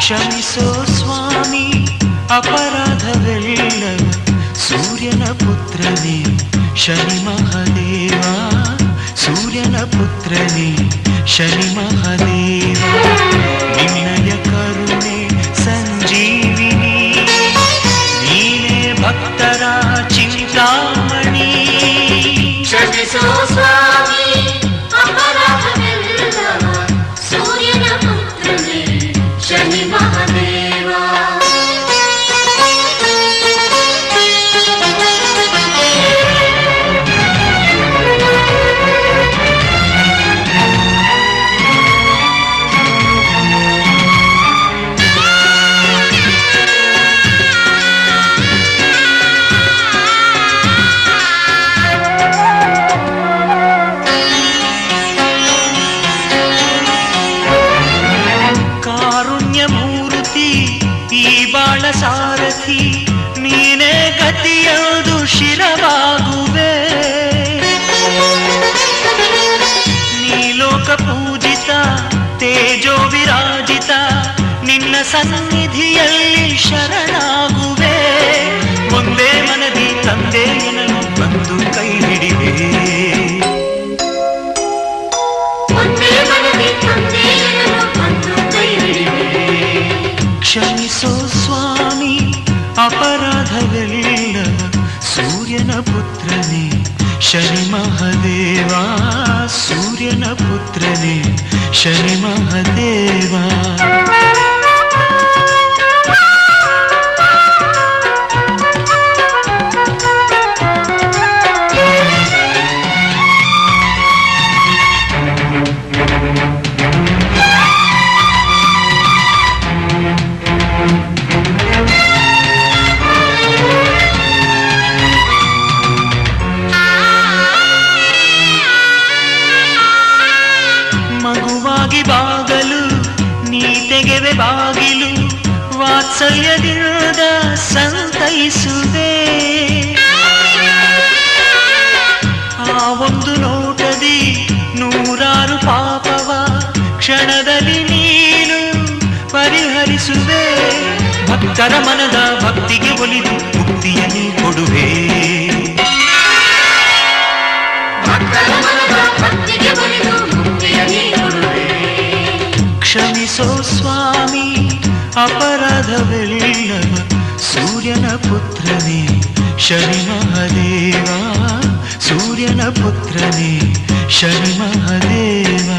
ಕ್ಷಮಿಸೋ ಸ್ವಾಮಿ ಅಪರಾಧವೆಲ್ಲ ಸೂರ್ಯನ ಪುತ್ರನೇ ಶನಿ ಮಹಾದೇವ ಸೂರ್ಯನ ಪುತ್ರನೇ ಶನಿ ಮಹಾದೇವ ನಿನ್ನಯ ಕರುಣೆ ಸಂಜೀವಿನಿ ನೀನೇ ಭಕ್ತರ ಚಿಂತಾಮಣಿ ಕ್ಷಮಿಸೋ ಸ್ವಾಮಿ ಅಪರಾಧವೆಲ್ಲ ಸೂರ್ಯನ ಪುತ್ರನೇ ಶನಿ ಮಹಾದೇವ ಕಾರುಣ್ಯ ಮೂರುತಿ ಈ ಬಾಳ ಸಾರಥಿ ನೀನೇ ಗತಿಯದು ಶಿರವಾಗುವೆ ನೀ ಲೋಕ ಪೂಜಿತ ತೇಜೋ ವಿರಾಜಿತ ನಿನ್ನ ಸನ್ನಿಧಿಯಲ್ಲಿ ಶರಣಾಗುವೆ ಒಂದೇ ಮನದಿ ತಂದೆಯನನ್ನು ಬಂದು ಕೈ ಹಿಡಿವೆ ಒಂದೇ ಮನದಿ ತಂದೆಯನ್ನು ಬಂದು ಕೈ ಹಿಡಿವೆ ಕ್ಷಮಿಸೋ ಸ್ವಾಮಿ ಅಪರಾಧವೆಲ್ಲ ಸೂರ್ಯನ ಪುತ್ರನೇ ಶನಿ ಮಹದೇವ ಸೂರ್ಯನ ಪುತ್ರನೇ ಶನಿ ಮಹದೇವ ಮಗುವಾಗಿ ಬಾಗಲು ನೀ ತೆಗೆವೆ ಬಾಗಿಲು ವಾತ್ಸಲ್ಯದಿಂದ ಸಂತೈಸುವೆ ಆ ಒಂದು ನೋಟದಿ ನೂರಾರು ಪಾಪವ ಕ್ಷಣದಲ್ಲಿ ನೀನು ಪರಿಹರಿಸುವೆ ಭಕ್ತರ ಮನದ ಭಕ್ತಿಗೆ ಒಲಿದು ಮುಕ್ತಿಯನ್ನೇ ಕೊಡುವೆ ಭಕ್ತರ ಮನದ ಭಕ್ತಿಗೆ ಒಲಿದು ಮುಕ್ತಿಯನ್ನೇ ಕೊಡುವೆ ಕ್ಷಮಿಸೋ ಸ್ವಾಮಿ ಅಪರಾಧವೆಲ್ಲ ಸೂರ್ಯನ ಪುತ್ರನೇ ಶನಿ ಮಹದೇವ ಸೂರ್ಯನ ಪುತ್ರನೇ ಶನಿ ಮಹದೇವ